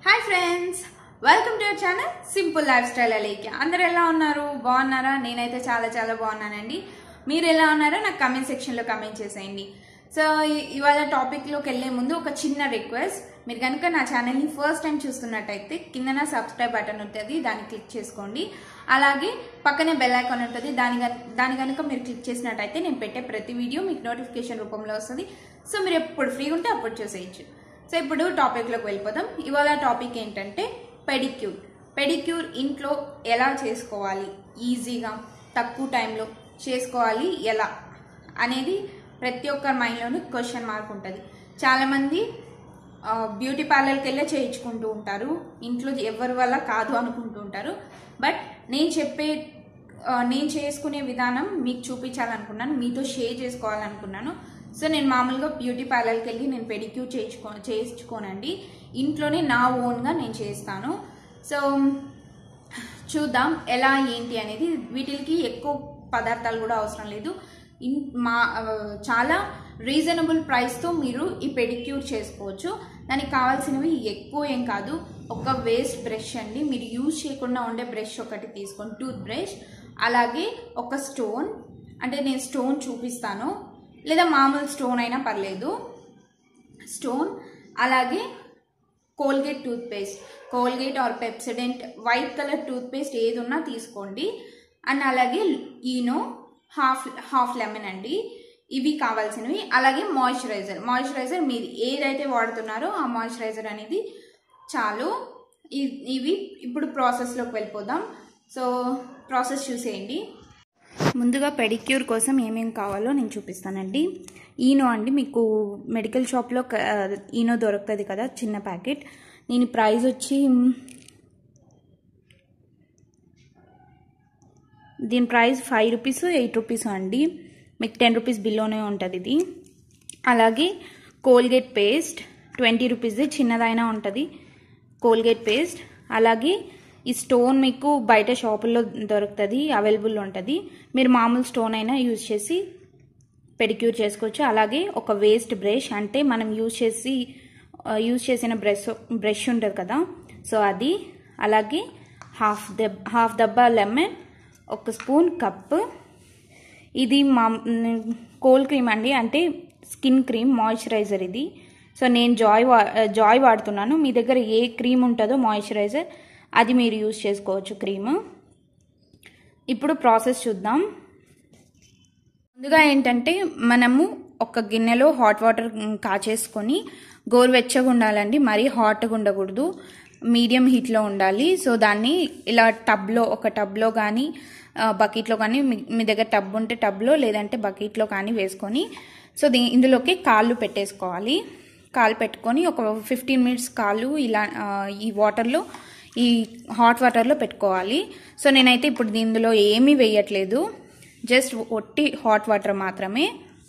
hi friends welcome to our channel simple lifestyle అలేకి అందరు ఎలా ఉన్నారు బాగున్నారా నేనైతే చాలా చాలా బాగున్నానండి మీరు ఎలా ఉన్నారో నాకు కమెంట్ సెక్షన్లో కమెంట్ చేసేయండి సో ఇ- ఇవాళ టాపిక్లోకి వెళ్ళే ముందు ఒక చిన్న రిక్వెస్ట్ మీరు కనుక నా ఛానల్ని ఫస్ట్ టైం చూస్తున్నట్టయితే కిందన సబ్స్క్రైబ్ బటన్ ఉంటుంది దాన్ని క్లిక్ చేసుకోండి అలాగే పక్కనే బెల్ ఐకాన్ ఉంటుంది దాని గన్- దాని కనుక మీరు క్లిక్ చేసినట్టయితే నేను పెట్టే ప్రతి వీడియో మీకు నోటిఫికేషన్ రూపంలో వస్తుంది సో మీరు ఎప్పుడు ఫ్రీ ఉంటే అప్పుడు చూసేయచ్చు సో ఇప్పుడు టాపిక్లోకి వెళ్ళిపోదాం ఇవాళ టాపిక్ ఏంటంటే పెడిక్యూర్ పెడిక్యూర్ ఇంట్లో ఎలా చేసుకోవాలి ఈజీగా తక్కువ టైంలో చేసుకోవాలి ఎలా అనేది ప్రతి ఒక్కరి మైండ్లోనూ క్వశ్చన్ మార్క్ ఉంటుంది చాలామంది ఆ, బ్యూటీ పార్లర్కి వెళ్ళే చేయించుకుంటూ ఉంటారు ఇంట్లో ఎవరి వల్ల కాదు అనుకుంటూ ఉంటారు బట్ నేను చెప్పే ఆ, నేను చేసుకునే విధానం మీకు చూపించాలనుకున్నాను మీతో షేర్ చేసుకోవాలనుకున్నాను సో నేను మామూలుగా బ్యూటీ పార్లర్కి వెళ్ళి నేను పెడిక్యూర్ చేయించుకో చేయించుకోనండి ఇంట్లోనే నా ఓన్గా నేను చేస్తాను సో చూద్దాం ఎలా ఏంటి అనేది వీటికి ఎక్కువ పదార్థాలు కూడా అవసరం లేదు ఇన్ మా ఆ, చాలా రీజనబుల్ ప్రైస్తో మీరు ఈ పెడిక్యూర్ చేసుకోవచ్చు దానికి కావాల్సినవి ఎక్కువ ఏం కాదు ఒక వేస్ట్ బ్రష్ అండి మీరు యూజ్ చేయకుండా ఉండే బ్రష్ ఒకటి తీసుకోండి టూత్ బ్రష్ అలాగే ఒక స్టోన్ అంటే నేను స్టోన్ చూపిస్తాను లేదా మామూలు స్టోన్ అయినా పర్లేదు స్టోన్ అలాగే Colgate toothpaste Colgate or Pepsodent white colour toothpaste ఏది ఉన్నా తీసుకోండి అండ్ అలాగే ఈనో హాఫ్ హాఫ్ లెమన్ అండి ఇవి కావాల్సినవి అలాగే మాయిశ్చరైజర్ మాయిశ్చరైజర్ మీరు ఏదైతే వాడుతున్నారో ఆ మాయిశ్చరైజర్ అనేది చాలు ఇ- ఇవి ఇప్పుడు ప్రాసెస్లోకి వెళ్ళిపోదాం సో ప్రాసెస్ చూసేయండి ముందుగా పెడిక్యూర్ కోసం ఏమేమి కావాలో నేను చూపిస్తానండి ఈనో అండి మీకు మెడికల్ షాప్లో క- ఈనో దొరుకుతుంది కదా చిన్న ప్యాకెట్ దీని ప్రైస్ వచ్చి దీని price five rupees eight rupees అండి మీకు టెన్ రూపీస్ బిల్లోనే ఉంటుంది ఇది అలాగే కోల్గేట్ పేస్ట్ ట్వంటీ రూపీస్ది చిన్నదైనా ఉంటుంది కోల్గేట్ పేస్ట్ అలాగే ఈ స్టోన్ మీకు బయట షాపుల్లో దొరుకుతుంది అవైలబుల్ ఉంటుంది మీరు మామూలు స్టోన్ అయినా యూజ్ చేసి పెడిక్యూర్ చేసుకోవచ్చు అలాగే ఒక వేస్ట్ బ్రష్ అంటే మనం యూజ్ చేసి యూజ్ చేసిన బ్రష్ బ్రష్ ఉంటుంది కదా సో అది అలాగే హాఫ్ దెబ్ హాఫ్ దబ్బా లెమన్ ఒక స్పూన్ కప్ ఇది మా కోల్ క్రీమ్ అండి అంటే స్కిన్ క్రీమ్ మాయిశ్చరైజర్ ఇది సో నేను జాయ్ వా జాయ్ వాడుతున్నాను మీ దగ్గర ఏ క్రీమ్ ఉంటుందో మాయిశ్చరైజర్ అది మీరు యూజ్ చేసుకోవచ్చు క్రీమ్ ఇప్పుడు ప్రాసెస్ చూద్దాం ముందుగా ఏంటంటే మనము ఒక గిన్నెలో హాట్ వాటర్ కాచేసుకొని గోరువెచ్చగా ఉండాలండి మరీ హాట్గా ఉండకూడదు మీడియం హీట్లో ఉండాలి సో దాన్ని ఇలా టబ్లో ఒక టబ్లో కానీ బకెట్లో కానీ మీ- మీ దగ్గర టబ్ ఉంటే టబ్లో లేదంటే బకెట్లో కానీ వేసుకొని సో దీ ఇందులోకి కాళ్ళు పెట్టేసుకోవాలి కాలు పెట్టుకొని ఒక ఫిఫ్టీన్ మినిట్స్ కాళ్ళు ఇలా ఆ, ఈ వాటర్లో ఈ హాట్ వాటర్లో పెట్టుకోవాలి సో నేనైతే ఇప్పుడు ఇందులో ఏమీ వేయట్లేదు జస్ట్ ఒట్టి హాట్ వాటర్ మాత్రమే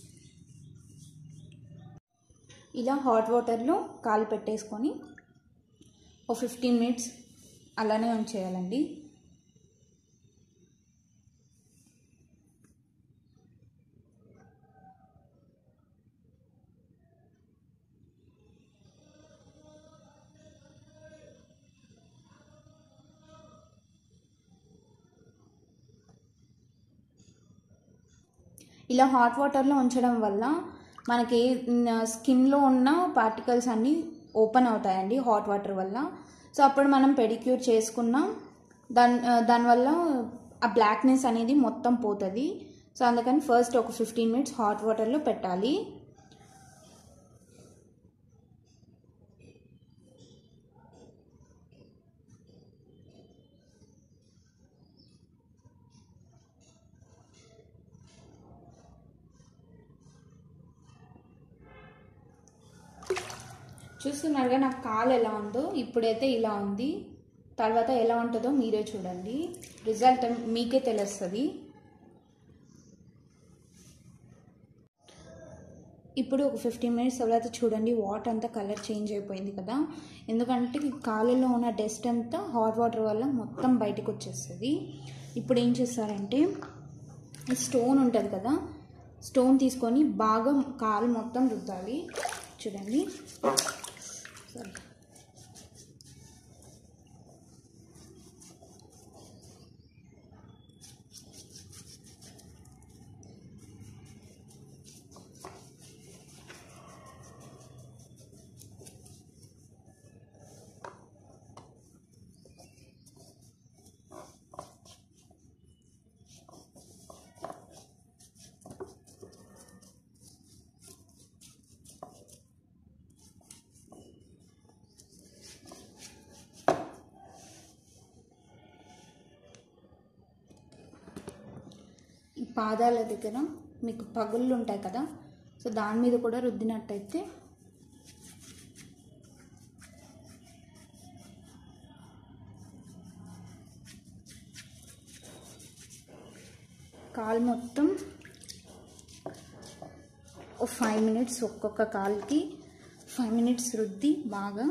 ఇలా హాట్ వాటర్లో కాలు పెట్టేసుకొని ఒక ఫిఫ్టీన్ మినిట్స్ అలానే ఉంచేయాలండి ఇలా హాట్ వాటర్లో ఉంచడం వల్ల మనకి స్కిన్లో ఉన్న పార్టికల్స్ అన్నీ ఓపెన్ అవుతాయండి హాట్ వాటర్ వల్ల సో అప్పుడు మనం పెడిక్యూర్ చేసుకున్నాం దాని దానివల్ల ఆ బ్లాక్నెస్ అనేది మొత్తం పోతుంది సో అందుకని ఫస్ట్ ఒక ఫిఫ్టీన్ మినిట్స్ హాట్ వాటర్లో పెట్టాలి చూస్తున్నారుగా నాకు కాలు ఎలా ఉందో ఇప్పుడైతే ఇలా ఉంది తర్వాత ఎలా ఉంటుందో మీరే చూడండి రిజల్ట్ మీకే తెలుస్తుంది ఇప్పుడు ఒక ఫిఫ్టీన్ మినిట్స్ తర్వాత చూడండి వాటర్ అంతా కలర్ చేంజ్ అయిపోయింది కదా ఎందుకంటే ఈ కాలులో ఉన్న డస్ట్ అంతా హాట్ వాటర్ వల్ల మొత్తం బయటకు వచ్చేస్తుంది ఇప్పుడు ఏం చేస్తారంటే ఈ స్టోన్ ఉంటుంది కదా స్టోన్ తీసుకొని బాగా కాలు మొత్తం రుద్దాలి చూడండి సరే పాదాల దగ్గర మీకు పగుళ్ళు ఉంటాయి కదా సో దాని మీద కూడా రుద్దినట్టయితే కాలు మొత్తం ఓ ఫైవ్ మినిట్స్ ఒక్కొక్క కాలుకి ఫైవ్ మినిట్స్ రుద్ది బాగా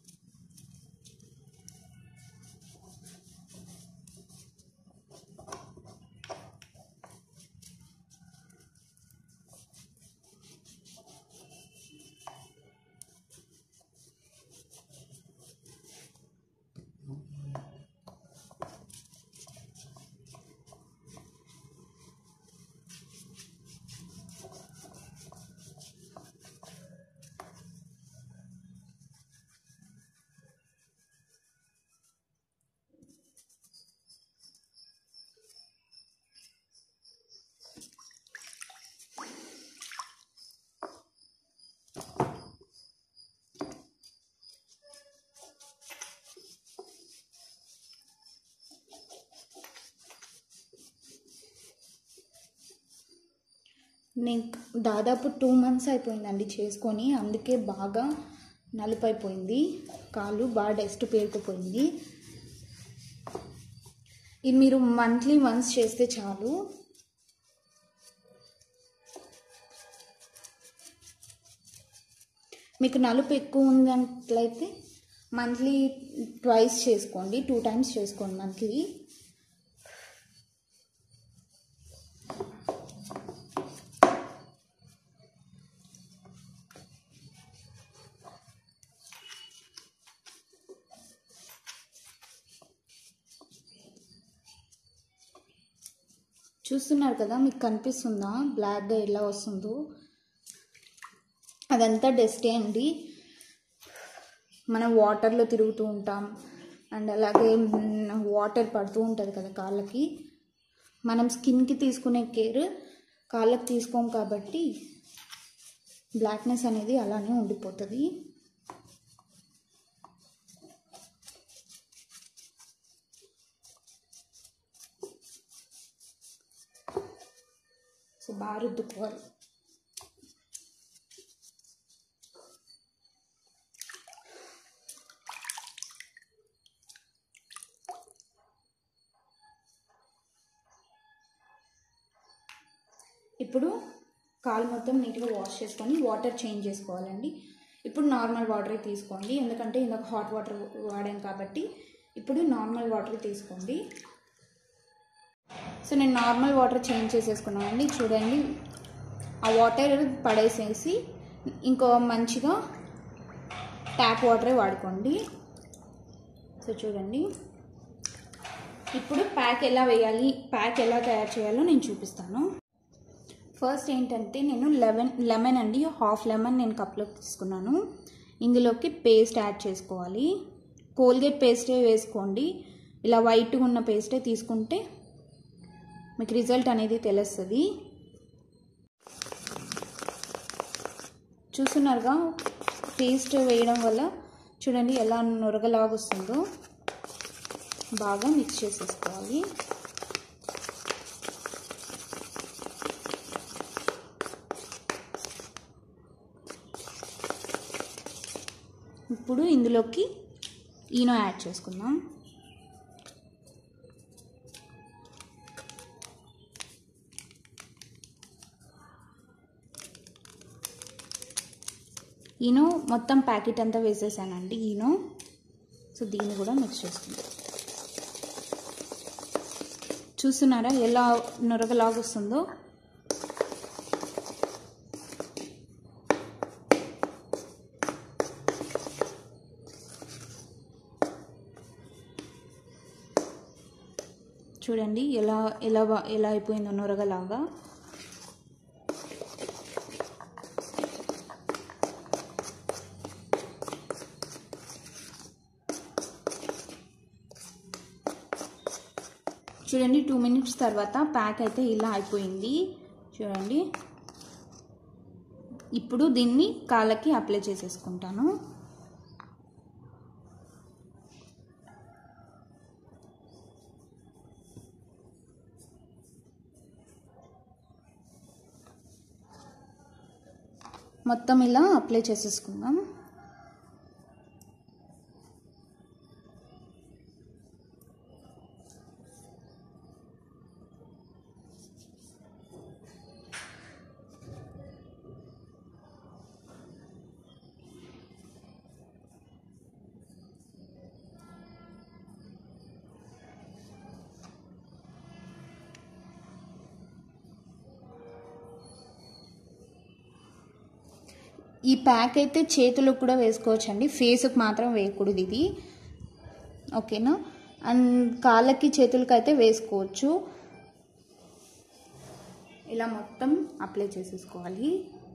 నేను దాదాపు టూ మంత్స్ అయిపోయిందండి చేసుకొని అందుకే బాగా నలుపు అయిపోయింది కాలు బాగా డస్ట్ పేరుకుపోయింది ఇది మీరు మంత్లీ వన్స్ చేస్తే చాలు మీకు నలుపు ఎక్కువ ఉందట్లయితే మంత్లీ ట్వైస్ చేసుకోండి టూ టైమ్స్ చేసుకోండి మంత్లీ చూస్తున్నారు కదా మీకు కనిపిస్తుందా బ్లాక్గా ఎలా వస్తుందో అదంతా డస్టే అండి మనం వాటర్లో తిరుగుతూ ఉంటాం అండ్ అలాగే వాటర్ పడుతూ ఉంటుంది కదా కాళ్ళకి మనం స్కిన్కి తీసుకునే కేర్ కాళ్ళకి తీసుకోం కాబట్టి బ్లాక్నెస్ అనేది అలానే ఉండిపోతుంది సో బాగా రుద్దుకోవాలి ఇప్పుడు కాలు మొత్తం నీట్గా వాష్ చేసుకొని వాటర్ చేంజ్ చేసుకోవాలండి ఇప్పుడు నార్మల్ వాటర్ తీసుకోండి ఎందుకంటే ఇందాక హాట్ వాటర్ వాడాం కాబట్టి ఇప్పుడు నార్మల్ వాటర్ తీసుకోండి సో నేను నార్మల్ వాటర్ చేంజ్ చేసేసుకున్నానండి చూడండి ఆ వాటర్ పడేసేసి ఇంకో మంచిగా ట్యాప్ వాటరే వాడుకోండి సో చూడండి ఇప్పుడు ప్యాక్ ఎలా వేయాలి ప్యాక్ ఎలా తయారు చేయాలో నేను చూపిస్తాను ఫస్ట్ ఏంటంటే నేను లెమన్ లెమన్ అండి హాఫ్ లెమన్ నేను కప్లోకి తీసుకున్నాను ఇందులోకి పేస్ట్ యాడ్ చేసుకోవాలి కోల్గేట్ పేస్టే వేసుకోండి ఇలా వైట్గా ఉన్న పేస్టే తీసుకుంటే మీకు రిజల్ట్ అనేది తెలుస్తుంది చూస్తున్నారుగా పేస్ట్ వేయడం వల్ల చూడండి ఎలా నొరగలాగొస్తుందో బాగా మిక్స్ చేసేసుకోవాలి ఇప్పుడు ఇందులోకి ఈనో యాడ్ చేసుకుందాం ఈనో మొత్తం ప్యాకెట్ అంతా వేసేసానండి ఈనో సో దీన్ని కూడా మిక్స్ చేసుకుందాం చూస్తున్నారా ఎలా నొరగలాగొస్తుందో చూడండి ఎలా ఎలా బా- ఎలా అయిపోయిందో నొరగలాగా చూడండి టూ మినిట్స్ తర్వాత ప్యాక్ అయితే ఇలా అయిపోయింది చూడండి ఇప్పుడు దీన్ని కాళ్ళకి అప్లై చేసేసుకుంటాను మొత్తం ఇలా అప్లై చేసేసుకుందాం ఈ ప్యాక్ అయితే చేతులకు కూడా వేసుకోవచ్చండి ఫేస్కి మాత్రం వేయకూడదు ఇది ఓకేనా అండ్ కాళ్ళకి చేతులకి అయితే వేసుకోవచ్చు ఇలా మొత్తం అప్లై చేసేసుకోవాలి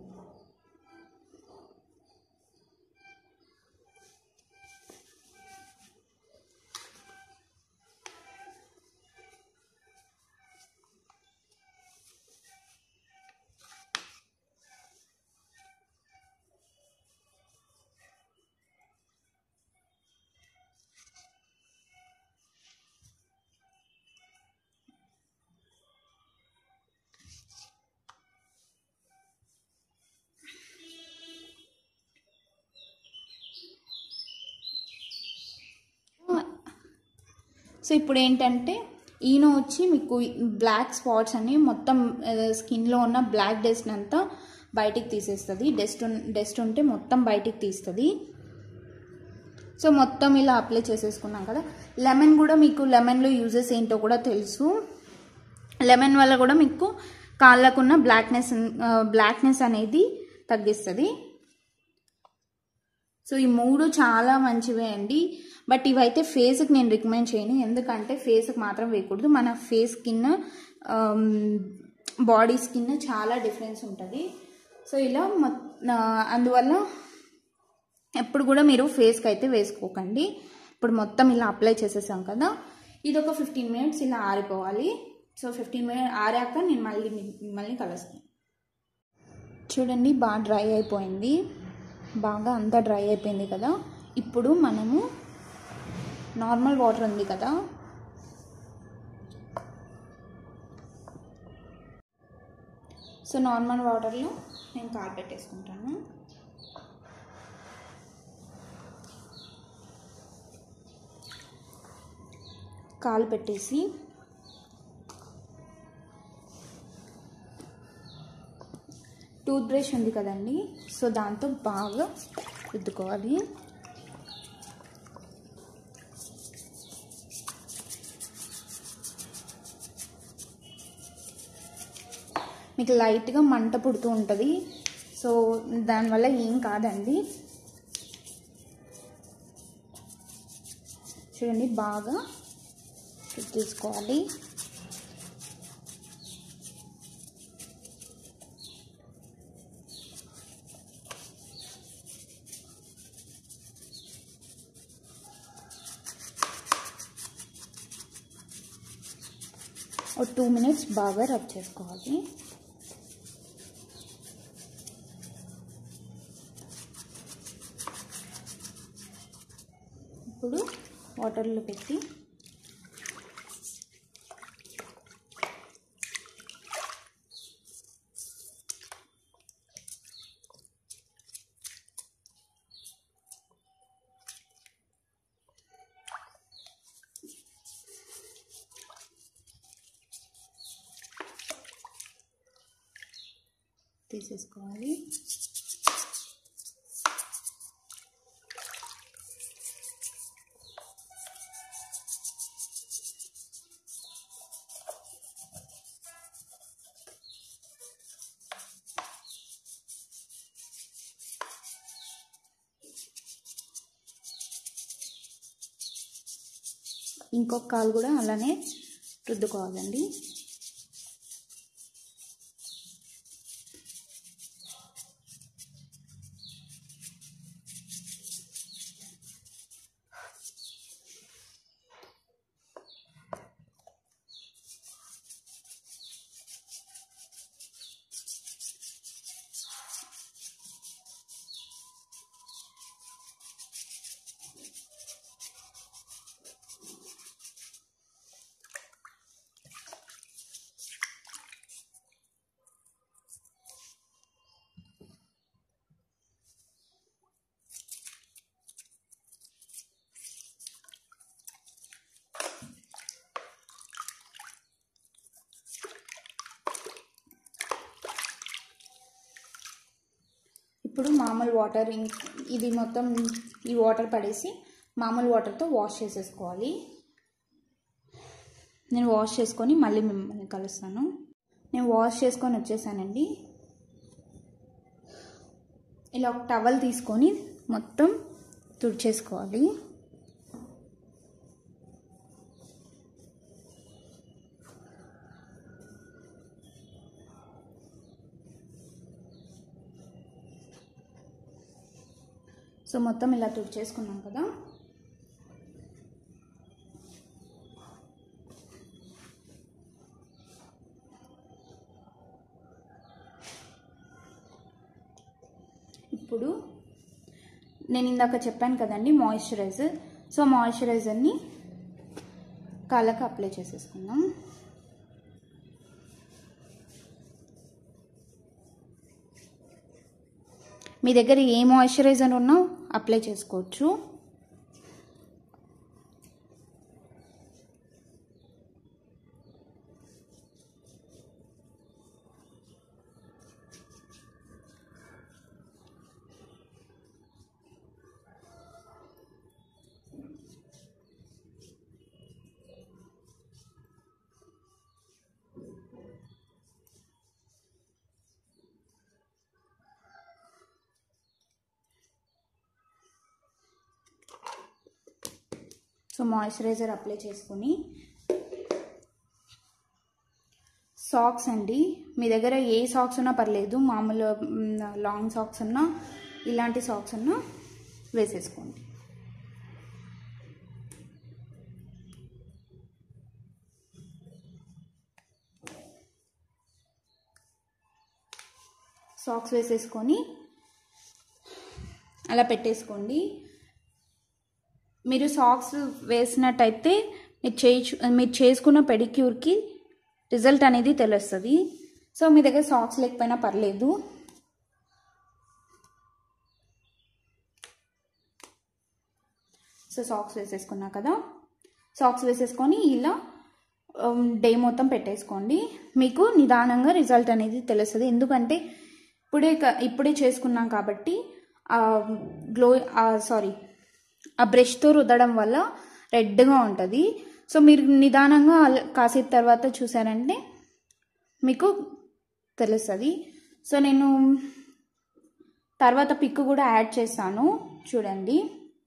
సో ఇప్పుడు ఏంటంటే ఈనో వచ్చి మీకు బ్లాక్ స్పాట్స్ అని మొత్తం స్కిన్లో ఉన్న బ్లాక్ డస్ట్ అంతా బయటికి తీసేస్తుంది డస్ట్ డస్ట్ ఉంటే మొత్తం బయటికి తీస్తుంది సో మొత్తం ఇలా అప్లై చేసేసుకున్నాం కదా లెమన్ కూడా మీకు లెమన్లో యూజెస్ ఏంటో కూడా తెలుసు లెమన్ వల్ల కూడా మీకు కాళ్ళకున్న బ్లాక్నెస్ బ్లాక్నెస్ అనేది తగ్గిస్తుంది సో ఈ మూడు చాలా మంచివే అండి బట్ ఇవైతే ఫేస్కి నేను రికమెండ్ చేయను ఎందుకంటే ఫేస్కి మాత్రం వేయకూడదు మన ఫేస్ స్కిన్ బాడీ స్కిన్ చాలా డిఫరెన్స్ ఉంటుంది సో ఇలా అందువల్ల ఎప్పుడు కూడా మీరు ఫేస్కి అయితే వేసుకోకండి ఇప్పుడు మొత్తం ఇలా అప్లై చేసేసాం కదా ఇది ఒక ఫిఫ్టీన్ మినిట్స్ ఇలా ఆరిపోవాలి సో ఫిఫ్టీన్ మినిట్ ఆరాక నేను మళ్ళీ మిమ్మల్ని కలుస్తాను చూడండి బాగా డ్రై అయిపోయింది బాగా అంతా డ్రై అయిపోయింది కదా ఇప్పుడు మనము నార్మల్ వాటర్ ఉంది కదా సో నార్మల్ వాటర్లో నేను కాలు పెట్టేసుకుంటాను కాలు పెట్టేసి టూత్ బ్రష్ ఉంది కదండి సో దాంతో బాగా రుద్దుకోవాలి మీకు లైట్గా మంట పుడుతూ ఉంటుంది సో దానివల్ల ఏం కాదండి చూడండి బాగా తీసుకోవాలి ఒక టూ మినిట్స్ బాగా రబ్ చేసుకోవాలి ఇప్పుడు వాటర్లో పెట్టి తీసేసుకోవాలి ఇంకొక కాలు కూడా అలానే రుద్దుకోవాలండి ఇప్పుడు మామూలు వాటర్ ఇం- ఇది మొత్తం ఈ వాటర్ పడేసి మామూలు వాటర్తో వాష్ చేసేసుకోవాలి నేను వాష్ చేసుకొని మళ్ళీ మిమ్మల్ని కలుస్తాను నేను వాష్ చేసుకొని వచ్చేసానండి ఇలా ఒక టవల్ తీసుకొని మొత్తం తుడిచేసుకోవాలి సో మొత్తం ఇలా తుడిచేసుకున్నాం కదా ఇప్పుడు నేను ఇందాక చెప్పాను కదండి మాయిశ్చరైజర్ సో మాయిశ్చరైజర్ని కాళ్ళకి అప్లై చేసేసుకుందాం మీ దగ్గర ఏ మాయిశ్చరైజర్ ఉన్నా అప్లై చేసుకోవచ్చు సో మాయిశ్చరైజర్ అప్లై చేసుకొని సాక్స్ అండి మీ దగ్గర ఏ సాక్స్ ఉన్నా పర్లేదు మామూలు మ్, లాంగ్ సాక్స్ ఉన్నా ఇలాంటి సాక్స్ ఉన్నా వేసేసుకోండి సాక్స్ వేసేసుకొని అలా పెట్టేసుకోండి మీరు సాక్స్ వేసినట్టయితే మీరు చేయి మీరు చేసుకున్న పెడిక్యూర్కి రిజల్ట్ అనేది తెలుస్తుంది సో మీ దగ్గర సాక్స్ లేకపోయినా పర్లేదు సో సాక్స్ వేసేసుకున్నా కదా సాక్స్ వేసేసుకొని ఇలా డే మొత్తం పెట్టేసుకోండి మీకు నిదానంగా రిజల్ట్ అనేది తెలుస్తుంది ఎందుకంటే ఇప్పుడే క- ఇప్పుడే చేసుకున్నాం కాబట్టి గ్లో సారీ ఆ బ్రష్తో రుద్దడం వల్ల రెడ్గా ఉంటుంది సో మీరు నిదానంగా అల- కాసేపు తర్వాత చూసారంటే మీకు తెలుస్తుంది సో నేను తర్వాత పిక్ కూడా యాడ్ చేస్తాను చూడండి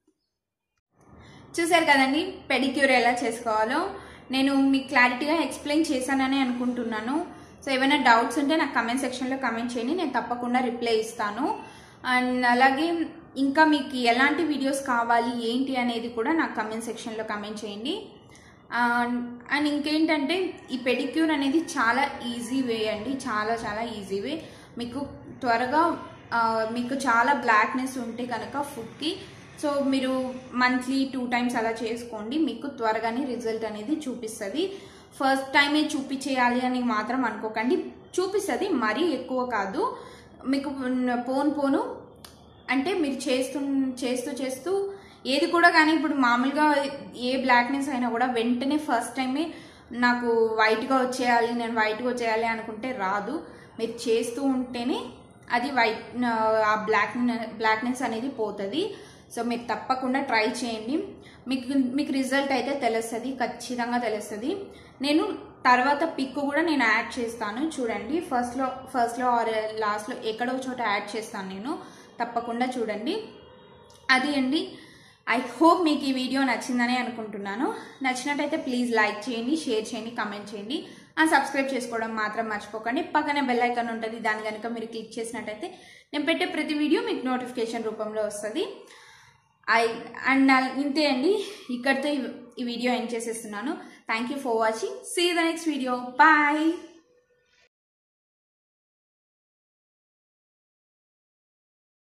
చూసారు కదండి పెడిక్యూర్ ఎలా చేసుకోవాలో నేను మీకు క్లారిటీగా ఎక్స్ప్లెయిన్ చేశానని అనుకుంటున్నాను సో ఏమైనా డౌట్స్ ఉంటే నాకు కమెంట్ సెక్షన్లో కమెంట్ చేయండి నేను తప్పకుండా రిప్లై ఇస్తాను అండ్ అలాగే ఇంకా మీకు ఎలాంటి వీడియోస్ కావాలి ఏంటి అనేది కూడా నాకు కమెంట్ సెక్షన్లో కమెంట్ చేయండి అండ్ అండ్ ఇంకేంటంటే ఈ పెడిక్యూర్ అనేది చాలా ఈజీ వే అండి చాలా చాలా ఈజీ వే మీకు త్వరగా ఆ, మీకు చాలా బ్లాక్నెస్ ఉంటే కనుక ఫుడ్కి సో మీరు మంత్లీ టూ టైమ్స్ అలా చేసుకోండి మీకు త్వరగానే రిజల్ట్ అనేది చూపిస్తుంది ఫస్ట్ టైమే చూపించేయాలి అని మాత్రం అనుకోకండి చూపిస్తుంది మరీ ఎక్కువ కాదు మీకు పోను పోను అంటే మీరు చేస్తూ చేస్తూ చేస్తూ ఏది కూడా కానీ ఇప్పుడు మామూలుగా ఏ బ్లాక్నెస్ అయినా కూడా వెంటనే ఫస్ట్ టైమే నాకు వైట్గా వచ్చేయాలి నేను వైట్గా వచ్చేయాలి అనుకుంటే రాదు మీరు చేస్తూ ఉంటేనే అది వైట్ ఆ బ్లాక్ బ్లాక్నెస్ అనేది పోతుంది సో మీరు తప్పకుండా ట్రై చేయండి మీకు మీకు రిజల్ట్ అయితే తెలుస్తుంది ఖచ్చితంగా తెలుస్తుంది నేను తర్వాత పిక్ కూడా నేను యాడ్ చేస్తాను చూడండి ఫస్ట్లో ఫస్ట్లో ఆర్ లాస్ట్లో ఎక్కడో చోట యాడ్ చేస్తాను నేను తప్పకుండా చూడండి అది అండి ఐ హోప్ మీకు ఈ వీడియో నచ్చిందని అనుకుంటున్నాను నచ్చినట్టయితే ప్లీజ్ లైక్ చేయండి షేర్ చేయండి కమెంట్ చేయండి అండ్ సబ్స్క్రైబ్ చేసుకోవడం మాత్రం మర్చిపోకండి పక్కనే బెల్ ఐకాన్ ఉంటుంది దాని కనుక మీరు క్లిక్ చేసినట్టయితే నేను పెట్టే ప్రతి వీడియో మీకు నోటిఫికేషన్ రూపంలో వస్తుంది ఐ అండ్ ఇంతే అండి ఇక్కడితో ఈ- ఈ వీడియో ఎండ్ చేసేస్తున్నాను thank you for watching see the next video bye